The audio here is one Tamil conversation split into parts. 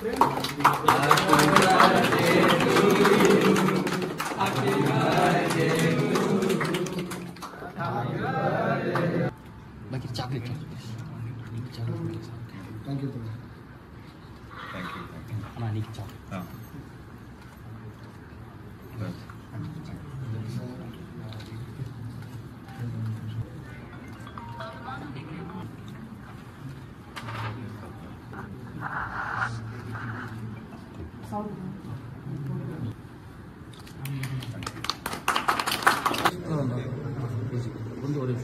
बाकी chocolate chocolate thank you thank you thank you அண்ணா நீக்கு சாக்லேட் ஆ கொஞ்சம் ஒரு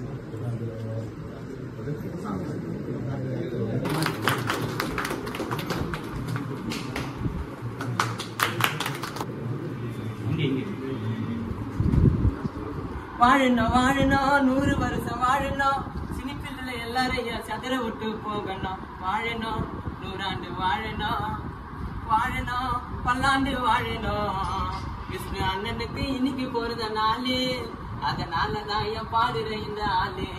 இங்கே இங்கே வாழணும் வாழணும் நூறு வருஷம் வாழணும் சினிப்பில்ல எல்லாரையும் சதுர விட்டு போகணும் வாழணும் நூறாண்டு வாழணும் வாழணும் பல்லாண்டு வாழணும் விஷ்ணு அண்ணனுக்கு இன்னைக்கு போறத நாளு அதனால நான் என் பாடுற இந்த ஆளு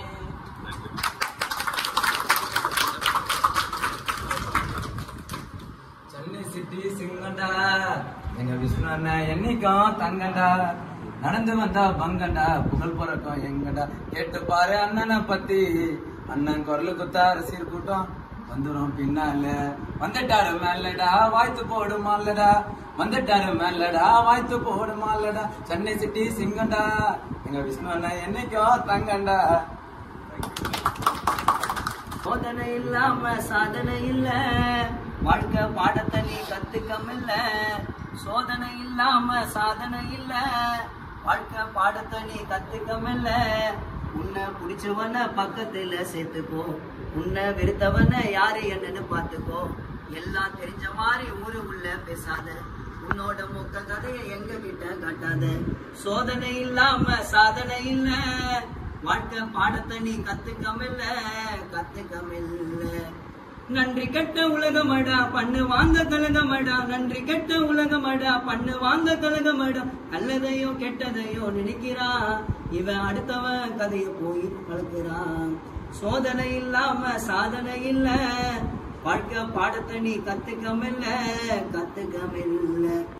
சென்னை சிட்டி சிங்கண்டா எங்க விஷ்ணு அண்ணன் என்னைக்கும் தங்கண்டா நடந்து வந்தா பங்கண்டா புகழ் பிறக்கும் எங்கடா கேட்டு பாரு அண்ணனை பத்தி அண்ணன் குரலு குத்தா ரசிகர் கூட்டம் வந்துரும் பின்னால வந்துட்டாரு மேலடா வாய்த்து போடுமாலடா வந்துட்டாரு மேலடா வாய்த்து போடுமாலடா சென்னை சிட்டி சிங்கண்டா எங்க விஷ்ணு அண்ணன் என்னைக்கும் தங்கண்டா சோதனை இல்லாம சாதனை இல்ல வாழ்க்கை பாடத்தை நீ கத்துக்கமில்ல சோதனை இல்லாம சாதனை இல்ல வாழ்க்கை பாடத்தை நீ கத்துக்கமில்ல உன்னை பிடிச்சவன பக்கத்துல சேர்த்துக்கோ உன்னை வெறுத்தவன யாரு என்னன்னு பார்த்துக்கோ எல்லாம் தெரிஞ்ச மாதிரி ஊரு உள்ள பேசாத உன்னோட மொக்க கதையை எங்க கிட்ட காட்டாத சோதனை இல்லாம சாதனை இல்ல வாழ்க்கை பாடத்தை நீ கத்துக்கமில்ல கத்துக்கமில்ல நன்றி கெட்ட உலகமடா பண்ணு வாங்க கலகமடா நன்றி கெட்ட உலகமடா பண்ணு வாங்க கலகமடா நல்லதையோ கெட்டதையோ நினைக்கிறான் இவன் அடுத்தவன் கதைய போய் கலக்குறான் சோதனை இல்லாம சாதனை இல்ல வாழ்க்கை பாடத்தை நீ கத்துக்கமில்ல கத்துக்கமில்ல